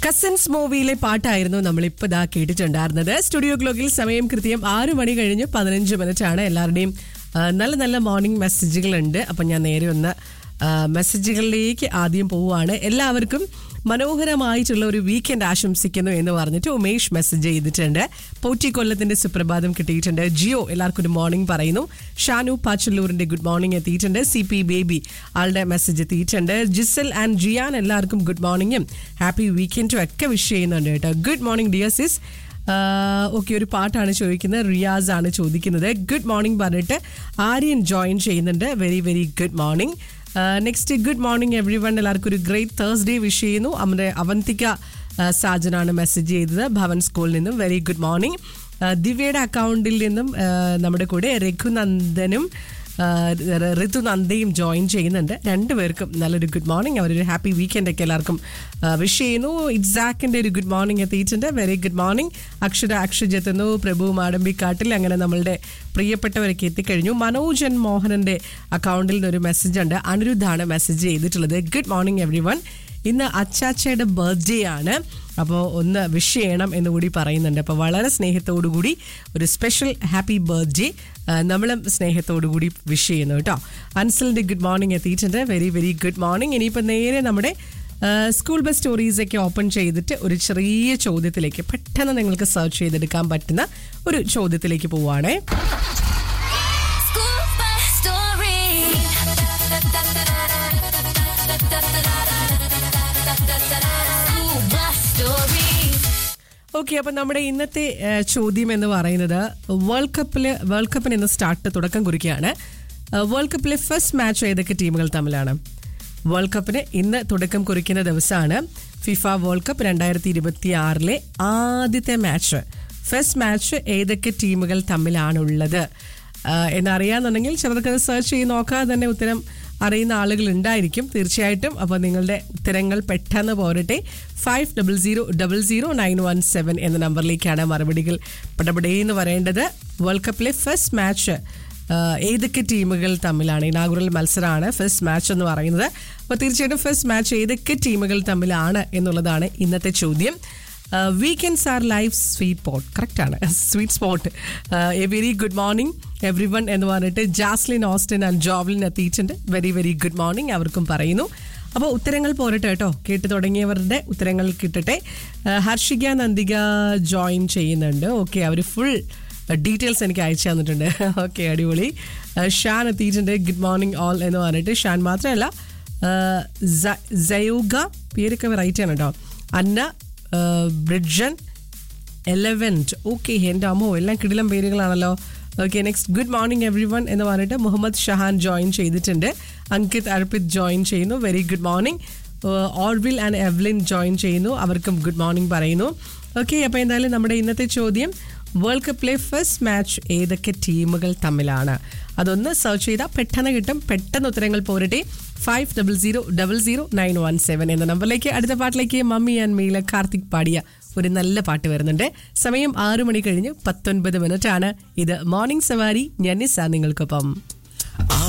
Cousins മൂവിയിലെ പാട്ടായിരുന്നു നമ്മളിപ്പോൾ ഇതാ കേട്ടിട്ടുണ്ടായിരുന്നത് സ്റ്റുഡിയോ ക്ലോക്കിൽ സമയം കൃത്യം ആറു മണി കഴിഞ്ഞ് പതിനഞ്ച് മിനിറ്റ് ആണ് എല്ലാവരുടെയും ആ, നല്ല നല്ല മോർണിംഗ് മെസ്സേജുകളുണ്ട് അപ്പം ഞാൻ നേരെ ഒന്ന് ആ, മെസ്സേജുകളിലേക്ക് ആദ്യം പോവുകയാണ് എല്ലാവർക്കും മനോഹരമായിട്ടുള്ള ഒരു വീക്കെൻഡ് ആശംസിക്കുന്നു എന്ന് പറഞ്ഞിട്ട് ഉമേഷ് മെസ്സേജ് ചെയ്തിട്ടുണ്ട് പോറ്റി കൊല്ലത്തിന്റെ സുപ്രഭാതം കിട്ടിയിട്ടുണ്ട് ജിയോ എല്ലാവർക്കും ഒരു മോർണിംഗ് പറയുന്നു ഷാനു പാച്ചല്ലൂരിന്റെ ഗുഡ് മോർണിംഗ് എത്തിയിട്ടുണ്ട് സി പി ബേബി ആളുടെ മെസ്സേജ് എത്തിയിട്ടുണ്ട് ജിസൽ ആൻഡ് ജിയാൻ എല്ലാവർക്കും ഗുഡ് മോർണിംഗും ഹാപ്പി വീക്കെൻഡും ഒക്കെ വിഷ് ചെയ്യുന്നുണ്ട് കേട്ടോ good morning dear sis okay ഒരു പാട്ടാണ് ചോദിക്കുന്നത് റിയാസ് ആണ് ചോദിക്കുന്നത് ഗുഡ് മോർണിംഗ് പറഞ്ഞിട്ട് ആര്യൻ ജോയിൻ ചെയ്യുന്നുണ്ട് very very good morning next good morning everyone എല്ലാവർക്കും ഒരു ഗ്രേറ്റ് തേഴ്സ്ഡേ വിഷ് ചെയ്യുന്നു നമ്മുടെ അവന്തിക ആ, സാജനാണ് മെസ്സേജ് ചെയ്തത് ഭവൻ സ്കൂളിൽ നിന്നും വെരി ഗുഡ് മോർണിംഗ് ദിവ്യയുടെ അക്കൗണ്ടിൽ നിന്നും ആ, നമ്മുടെ കൂടെ രഘുനന്ദനും ആ, ഋ- ഋതുനന്ദയും ജോയിൻ ചെയ്യുന്നുണ്ട് രണ്ടുപേർക്കും നല്ലൊരു ഗുഡ് മോർണിംഗ് അവരൊരു ഹാപ്പി വീക്കെൻഡ് ഒക്കെ എല്ലാവർക്കും വിഷ് ചെയ്യുന്നു ഇറ്റ്സാക്കിന്റെ ഒരു ഗുഡ് മോർണിംഗ് എത്തിയിട്ടുണ്ട് very good morning Akshara Akshaj എത്തുന്നു പ്രഭു മാടമ്പിക്കാട്ടിൽ അങ്ങനെ നമ്മളുടെ പ്രിയപ്പെട്ടവരൊക്കെ എത്തിക്കഴിഞ്ഞു മനോജൻ മോഹനന്റെ അക്കൗണ്ടിൽ നിന്നൊരു മെസ്സേജ് ഉണ്ട് അനിരുദ്ധാണ് മെസ്സേജ് ചെയ്തിട്ടുള്ളത് ഗുഡ് മോർണിംഗ് എവ്രി വൺ ഇന്ന് അച്ചാച്ചയുടെ ബർത്ത്ഡേ ആണ് അപ്പോൾ ഒന്ന് വിഷ് ചെയ്യണം എന്ന് കൂടി പറയുന്നുണ്ട് അപ്പോൾ വളരെ സ്നേഹത്തോടു കൂടി ഒരു സ്പെഷ്യൽ ഹാപ്പി ബർത്ത്ഡേ നമ്മളും സ്നേഹത്തോടു കൂടി വിഷ് ചെയ്യുന്നു കേട്ടോ അൻസലിൻ്റെ ഗുഡ് മോർണിംഗ് എത്തിയിട്ടുണ്ട് വെരി വെരി ഗുഡ് മോർണിംഗ് ഇനിയിപ്പോൾ നേരെ നമ്മുടെ ആ, സ്കൂൾ ബസ് സ്റ്റോറീസ് ഒക്കെ ഓപ്പൺ ചെയ്തിട്ട് ഒരു ചെറിയ ചോദ്യത്തിലേക്ക് പെട്ടെന്ന് നിങ്ങൾക്ക് സെർച്ച് ചെയ്തെടുക്കാൻ പറ്റുന്ന ഒരു ചോദ്യത്തിലേക്ക് പോവുകയാണേ School bus story. School bus story. Okay അപ്പൊ നമ്മുടെ ഇന്നത്തെ ആ, ചോദ്യം എന്ന് പറയുന്നത് വേൾഡ് കപ്പില് വേൾഡ് കപ്പിന് ഇന്ന് സ്റ്റാർട്ട് തുടക്കം കുറിക്കുകയാണ് ആ, വേൾഡ് കപ്പിലെ ഫസ്റ്റ് മാച്ച് ഏതൊക്കെ ടീമുകൾ തമ്മിലാണ് വേൾഡ് കപ്പിന് ഇന്ന് തുടക്കം കുറിക്കുന്ന ദിവസമാണ് ഫിഫ വേൾഡ് കപ്പ് രണ്ടായിരത്തി ഇരുപത്തി ആറിലെ ആദ്യത്തെ മാച്ച് ഫസ്റ്റ് മാച്ച് ഏതൊക്കെ ടീമുകൾ തമ്മിലാണുള്ളത് ആ, എന്നറിയാന്നുണ്ടെങ്കിൽ ചിലർക്ക് അത് സെർച്ച് ചെയ്ത് നോക്കാതെ തന്നെ ഉത്തരം അറിയുന്ന ആളുകൾ ഉണ്ടായിരിക്കും തീർച്ചയായിട്ടും അപ്പോൾ നിങ്ങളുടെ ഉത്തരങ്ങൾ പെട്ടെന്ന് പോരട്ടെ five double zero double zero nine one seven എന്ന നമ്പറിലേക്കാണ് മറുപടികൾ പടപടേന്ന് പറയേണ്ടത് വേൾഡ് കപ്പിലെ ഫസ്റ്റ് മാച്ച് ഏതൊക്കെ ടീമുകൾ തമ്മിലാണ് ഇനാഗുറൽ മത്സരമാണ് ഫസ്റ്റ് മാച്ച് എന്ന് പറയുന്നത് അപ്പോൾ തീർച്ചയായിട്ടും ഫസ്റ്റ് മാച്ച് ഏതൊക്കെ ടീമുകൾ തമ്മിലാണ് എന്നുള്ളതാണ് ഇന്നത്തെ ചോദ്യം weekends are life sweet spot correct ആണ് sweet spot a very good morning everyone എന്ന് പറഞ്ഞിട്ട് ജാസ്ലിൻ ഓസ്റ്റിൻ ആൻഡ് ജോവ്ലിൻ എത്തിയിട്ടുണ്ട് വെരി വെരി ഗുഡ് മോർണിംഗ് അവർക്കും പറയുന്നു അപ്പോൾ ഉത്തരങ്ങൾ പോരട്ടെ കേട്ടോ കേട്ട് തുടങ്ങിയവരുടെ ഉത്തരങ്ങൾ കിട്ടട്ടെ ആ, ഹർഷിക നന്ദിക ജോയിൻ ചെയ്യുന്നുണ്ട് ഓക്കെ അവർ ഫുൾ ഡീറ്റെയിൽസ് എനിക്ക് അയച്ചു തന്നിട്ടുണ്ട് ഓക്കെ അടിപൊളി ആ, ഷാൻ എത്തിയിട്ടുണ്ട് ഗുഡ് മോർണിംഗ് ഓൾ എന്ന് പറഞ്ഞിട്ട് ഷാൻ മാത്രമല്ല ആ, സ- സയൂഗ പേരൊക്കെ വെറൈറ്റി ആണ് കേട്ടോ അന്ന ആ, ബ്രിഡ്ജൻ എലവൻറ്റ് ഓക്കെ എൻ്റെ അമ്മോ എല്ലാം കിടിലം പേരുകളാണല്ലോ okay next good morning everyone എന്ന് പറഞ്ഞിട്ട് മുഹമ്മദ് ഷഹാൻ ജോയിൻ ചെയ്തിട്ടുണ്ട് അങ്കിത് അർപ്പിത് ജോയിൻ ചെയ്യുന്നു very good morning Orville and Evelyn join ചെയ്യുന്നു അവർക്കും ഗുഡ് മോർണിംഗ് പറയുന്നു ഓക്കെ അപ്പോൾ എന്തായാലും നമ്മുടെ ഇന്നത്തെ ചോദ്യം വേൾഡ് കപ്പിലെ ഫസ്റ്റ് മാച്ച് ഏതൊക്കെ ടീമുകൾ തമ്മിലാണ് അതൊന്ന് സെർച്ച് ചെയ്താൽ പെട്ടെന്ന് കിട്ടും പെട്ടെന്ന് ഉത്തരങ്ങൾ പോരട്ടെ five double zero double zero nine one seven എന്ന നമ്പറിലേക്ക് അടുത്ത പാട്ടിലേക്ക് മമ്മി ആൻഡ് മീല കാർത്തിക് പാടിയ ഒരു നല്ല പാട്ട് വരുന്നുണ്ട് സമയം ആറു മണി കഴിഞ്ഞ് പത്തൊൻപത് മിനിറ്റ് ആണ് ഇത് മോർണിംഗ് സവാരി ഞാൻ നിസ്സാ നിങ്ങൾക്കൊപ്പം